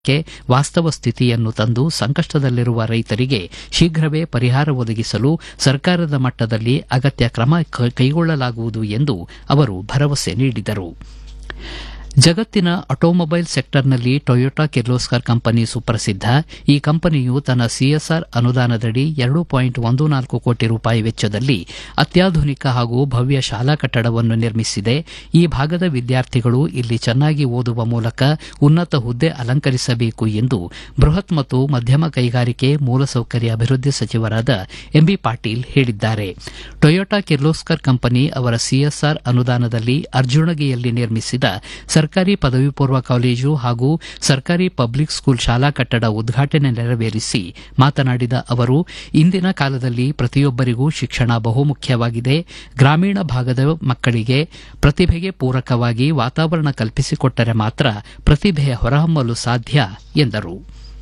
ಕ್ಕೆ ವಾಸ್ತವ ಸ್ಥಿತಿಯನ್ನು ತಂದು ಸಂಕಷ್ಟದಲ್ಲಿರುವ ರೈತರಿಗೆ ಶೀಘ್ರವೇ ಪರಿಹಾರ ಒದಗಿಸಲು ಸರ್ಕಾರದ ಮಟ್ಟದಲ್ಲಿ ಅಗತ್ಯ ಕ್ರಮ ಕೈಗೊಳ್ಳಲಾಗುವುದು ಎಂದು ಅವರು ಭರವಸೆ ನೀಡಿದರು ಜಗತ್ತಿನ ಆಟೋಮೊಬೈಲ್ ಸೆಕ್ಟರ್ನಲ್ಲಿ ಟೊಯೋಟಾ ಕಿರ್ಲೋಸ್ಕರ್ ಕಂಪನಿ ಸುಪ್ರಸಿದ್ದ ಈ ಕಂಪನಿಯು ತನ್ನ ಸಿಎಸ್ಆರ್ ಅನುದಾನದಡಿ ಎರಡು ಪಾಯಿಂಟ್ ಒಂದು ನಾಲ್ಕು ಕೋಟಿ ರೂಪಾಯಿ ವೆಚ್ಚದಲ್ಲಿ ಅತ್ಯಾಧುನಿಕ ಹಾಗೂ ಭವ್ಯ ಶಾಲಾ ಕಟ್ಟಡವನ್ನು ನಿರ್ಮಿಸಿದೆ ಈ ಭಾಗದ ವಿದ್ಯಾರ್ಥಿಗಳು ಇಲ್ಲಿ ಚೆನ್ನಾಗಿ ಓದುವ ಮೂಲಕ ಉನ್ನತ ಹುದ್ದೆ ಅಲಂಕರಿಸಬೇಕು ಎಂದು ಬೃಹತ್ ಮತ್ತು ಮಧ್ಯಮ ಕೈಗಾರಿಕೆ ಮೂಲಸೌಕರ್ಯ ಅಭಿವೃದ್ಧಿ ಸಚಿವರಾದ ಎಂಬಿ ಪಾಟೀಲ್ ಹೇಳಿದ್ದಾರೆ ಟೊಯೋಟಾ ಕಿರ್ಲೋಸ್ಕರ್ ಕಂಪನಿ ಅವರ ಸಿಎಸ್ಆರ್ ಅನುದಾನದಲ್ಲಿ ಅರ್ಜುಣಗಿಯಲ್ಲಿ ನಿರ್ಮಿಸಿದ ಸರ್ಕಾರಿ ಪದವಿ ಪೂರ್ವ ಕಾಲೇಜು ಹಾಗೂ ಸರ್ಕಾರಿ ಪಬ್ಲಿಕ್ ಸ್ಕೂಲ್ ಶಾಲಾ ಕಟ್ಟಡ ಉದ್ಘಾಟನೆ ನೆರವೇರಿಸಿ ಮಾತನಾಡಿದ ಅವರು ಇಂದಿನ ಕಾಲದಲ್ಲಿ ಪ್ರತಿಯೊಬ್ಬರಿಗೂ ಶಿಕ್ಷಣ ಬಹುಮುಖ್ಯವಾಗಿದೆ ಗ್ರಾಮೀಣ ಭಾಗದ ಮಕ್ಕಳಿಗೆ ಪ್ರತಿಭೆಗೆ ಪೂರಕವಾಗಿ ವಾತಾವರಣ ಕಲ್ಪಿಸಿಕೊಟ್ಟರೆ ಮಾತ್ರ ಪ್ರತಿಭೆಯ ಹೊರಹೊಮ್ಮಲು ಸಾಧ್ಯ ಎಂದರು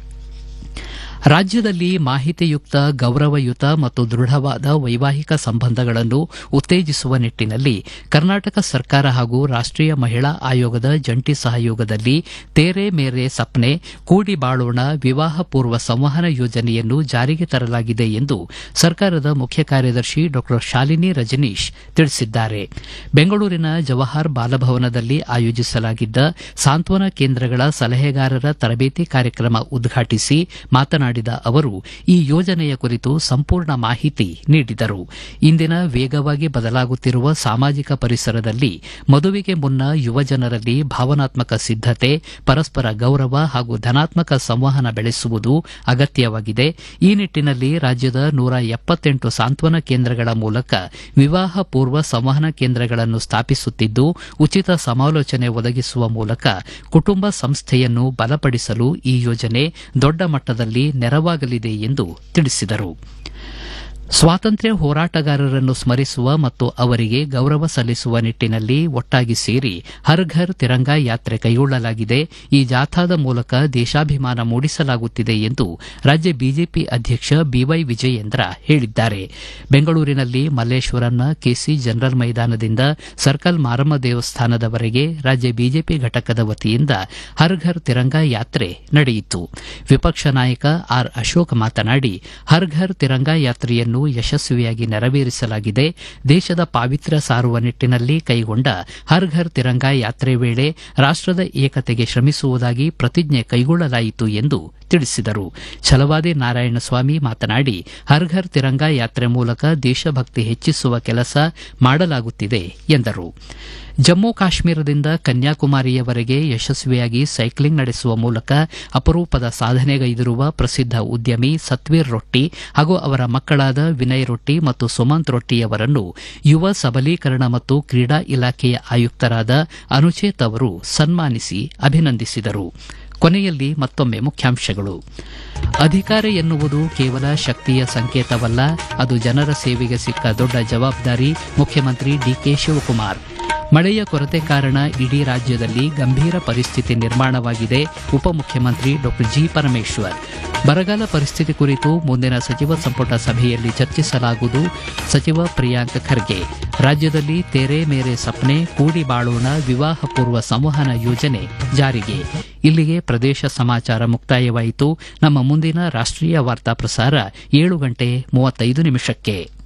ರಾಜ್ಯದಲ್ಲಿ ಮಾಹಿತಿಯುಕ್ತ ಗೌರವಯುತ ಮತ್ತು ದೃಢವಾದ ವೈವಾಹಿಕ ಸಂಬಂಧಗಳನ್ನು ಉತ್ತೇಜಿಸುವ ನಿಟ್ಟನಲ್ಲಿ ಕರ್ನಾಟಕ ಸರ್ಕಾರ ಹಾಗೂ ರಾಷ್ಟೀಯ ಮಹಿಳಾ ಆಯೋಗದ ಜಂಟಿ ಸಹಯೋಗದಲ್ಲಿ ತೇರೆ ಮೇರೆ ಸಪ್ನೆ ಕೂಡಿ ಬಾಳೋಣ ವಿವಾಹ ಪೂರ್ವ ಸಂವಹನ ಯೋಜನೆಯನ್ನು ಜಾರಿಗೆ ತರಲಾಗಿದೆ ಎಂದು ಸರ್ಕಾರದ ಮುಖ್ಯ ಕಾರ್ಯದರ್ಶಿ ಡಾ ಶಾಲಿನಿ ರಜನೀಶ್ ತಿಳಿಸಿದ್ದಾರೆ ಬೆಂಗಳೂರಿನ ಜವಾಹರ್ ಬಾಲಭವನದಲ್ಲಿ ಆಯೋಜಿಸಲಾಗಿದ್ದ ಸಾಂತ್ವನ ಕೇಂದ್ರಗಳ ಸಲಹೆಗಾರರ ತರಬೇತಿ ಕಾರ್ಯಕ್ರಮ ಉದ್ಘಾಟಿಸಿ ಮಾತನಾಡಿದ ಅವರು ಈ ಯೋಜನೆಯ ಕುರಿತು ಸಂಪೂರ್ಣ ಮಾಹಿತಿ ನೀಡಿದರು ಇಂದಿನ ವೇಗವಾಗಿ ಬದಲಾಗುತ್ತಿರುವ ಸಾಮಾಜಿಕ ಪರಿಸರದಲ್ಲಿ ಮದುವೆಗೆ ಮುನ್ನ ಯುವಜನರಲ್ಲಿ ಭಾವನಾತ್ಮಕ ಸಿದ್ದತೆ ಪರಸ್ಪರ ಗೌರವ ಹಾಗೂ ಧನಾತ್ಮಕ ಸಂವಹನ ಬೆಳೆಸುವುದು ಅಗತ್ಯವಾಗಿದೆ ಈ ನಿಟ್ಟನಲ್ಲಿ ರಾಜ್ಯದ ನೂರ ಎಪ್ಪತ್ತೆಂಟು ಸಾಂತ್ವನ ಕೇಂದ್ರಗಳ ಮೂಲಕ ವಿವಾಹ ಪೂರ್ವ ಸಂವಹನ ಕೇಂದ್ರಗಳನ್ನು ಸ್ಥಾಪಿಸುತ್ತಿದ್ದು ಉಚಿತ ಸಮಾಲೋಚನೆ ಒದಗಿಸುವ ಮೂಲಕ ಕುಟುಂಬ ಸಂಸ್ಥೆಯನ್ನು ಬಲಪಡಿಸಲು ಈ ಯೋಜನೆ ದೊಡ್ಡ ಮಟ್ಟದಲ್ಲಿ ನೆರವಾಗಲಿದೆ ಎಂದು ತಿಳಿಸಿದರು ಸ್ವಾತಂತ್ರ್ಯ ಹೋರಾಟಗಾರರನ್ನು ಸ್ಮರಿಸುವ ಮತ್ತು ಅವರಿಗೆ ಗೌರವ ಸಲ್ಲಿಸುವ ನಿಟ್ಟನಲ್ಲಿ ಒಟ್ಟಾಗಿ ಸೇರಿ ಹರ್ ಘರ್ ತಿರಂಗಾ ಯಾತ್ರೆ ಕೈಗೊಳ್ಳಲಾಗಿದೆ ಈ ಜಾಥಾದ ಮೂಲಕ ದೇಶಾಭಿಮಾನ ಮೂಡಿಸಲಾಗುತ್ತಿದೆ ಎಂದು ರಾಜ್ಯ ಬಿಜೆಪಿ ಅಧ್ಯಕ್ಷ ಬಿವೈ ವಿಜಯೇಂದ್ರ ಹೇಳಿದ್ದಾರೆ ಬೆಂಗಳೂರಿನಲ್ಲಿ ಮಲ್ಲೇಶ್ವರಂನ ಕೆಸಿ ಜನರಲ್ ಮೈದಾನದಿಂದ ಸರ್ಕಲ್ ಮಾರಮ್ಮ ದೇವಸ್ಥಾನದವರೆಗೆ ರಾಜ್ಯ ಬಿಜೆಪಿ ಘಟಕದ ವತಿಯಿಂದ ಹರ್ ಘರ್ ತಿರಂಗಾ ಯಾತ್ರೆ ನಡೆಯಿತು ವಿಪಕ್ಷ ನಾಯಕ ಆರ್ ಅಶೋಕ್ ಮಾತನಾಡಿ ಹರ್ ಘರ್ ತಿರಂಗಾ ಯಾತ್ರೆಯನ್ನು ಯಶಸ್ವಿಯಾಗಿ ನೆರವೇರಿಸಲಾಗಿದೆ ದೇಶದ ಪಾವಿತ್ರ್ಯ ಸಾರುವ ನಿಟ್ಟನಲ್ಲಿ ಕೈಗೊಂಡ ಹರ್ ಘರ್ ತಿರಂಗಾ ಯಾತ್ರೆ ವೇಳೆ ರಾಷ್ಟದ ಏಕತೆಗೆ ಶ್ರಮಿಸುವುದಾಗಿ ಪ್ರತಿಜ್ಞೆ ಕೈಗೊಳ್ಳಲಾಯಿತು ಎಂದು ತಿಳಿಸಿದರು ಛಲವಾದಿ ನಾರಾಯಣಸ್ವಾಮಿ ಮಾತನಾಡಿ ಹರ್ ಘರ್ ತಿರಂಗಾ ಯಾತ್ರೆ ಮೂಲಕ ದೇಶಭಕ್ತಿ ಹೆಚ್ಚಿಸುವ ಕೆಲಸ ಮಾಡಲಾಗುತ್ತಿದೆ ಎಂದರು ಜಮ್ಮು ಕಾಶ್ಮೀರದಿಂದ ಕನ್ಯಾಕುಮಾರಿಯವರೆಗೆ ಯಶಸ್ವಿಯಾಗಿ ಸೈಕ್ಲಿಂಗ್ ನಡೆಸುವ ಮೂಲಕ ಅಪರೂಪದ ಸಾಧನೆಗೈದಿರುವ ಪ್ರಸಿದ್ದ ಉದ್ಯಮಿ ಸತ್ವೀರ್ ರೊಟ್ಟಿ ಹಾಗೂ ಅವರ ಮಕ್ಕಳಾದ ವಿನಯ್ ರೊಟ್ಟಿ ಮತ್ತು ಸುಮಂತ್ ರೊಟ್ಟಿಯವರನ್ನು ಯುವ ಸಬಲೀಕರಣ ಮತ್ತು ಕ್ರೀಡಾ ಇಲಾಖೆಯ ಆಯುಕ್ತರಾದ ಅನುಚೇತ್ ಅವರು ಸನ್ಮಾನಿಸಿ ಅಭಿನಂದಿಸಿದರು ಕೊನೆಯಲ್ಲಿ ಮತ್ತೊಮ್ಮೆ ಮುಖ್ಯಾಂಶಗಳು ಅಧಿಕಾರ ಎನ್ನುವುದು ಕೇವಲ ಶಕ್ತಿಯ ಸಂಕೇತವಲ್ಲ ಅದು ಜನರ ಸೇವೆಗೆ ಸಿಕ್ಕ ದೊಡ್ಡ ಜವಾಬ್ದಾರಿ ಮುಖ್ಯಮಂತ್ರಿ ಡಿಕೆ ಶಿವಕುಮಾರ್ ಮಳೆಯ ಕೊರತೆ ಕಾರಣ ಇಡೀ ರಾಜ್ಯದಲ್ಲಿ ಗಂಭೀರ ಪರಿಸ್ಥಿತಿ ನಿರ್ಮಾಣವಾಗಿದೆ ಉಪಮುಖ್ಯಮಂತ್ರಿ ಡಾ ಜಿ ಪರಮೇಶ್ವರ್ ಬರಗಾಲ ಪರಿಸ್ಥಿತಿ ಕುರಿತು ಮುಂದಿನ ಸಚಿವ ಸಂಪುಟ ಸಭೆಯಲ್ಲಿ ಚರ್ಚಿಸಲಾಗುವುದು ಸಚಿವ ಪ್ರಿಯಾಂಕ್ ಖರ್ಗೆ ರಾಜ್ಯದಲ್ಲಿ ತೆರೆ ಮೇರೆ ಸಪ್ನೆ ಕೂಡಿ ಬಾಳೋಣ ವಿವಾಹ ಪೂರ್ವ ಸಂವಹನ ಯೋಜನೆ ಜಾರಿಗೆ ಇಲ್ಲಿಗೆ ಪ್ರದೇಶ ಸಮಾಚಾರ ಮುಕ್ತಾಯವಾಯಿತು ನಮ್ಮ ಮುಂದಿನ ರಾಷ್ಟೀಯ ವಾರ್ತಾ ಪ್ರಸಾರ ಏಳು ಗಂಟೆ ಮೂವತ್ತೈದು ನಿಮಿಷಕ್ಕೆ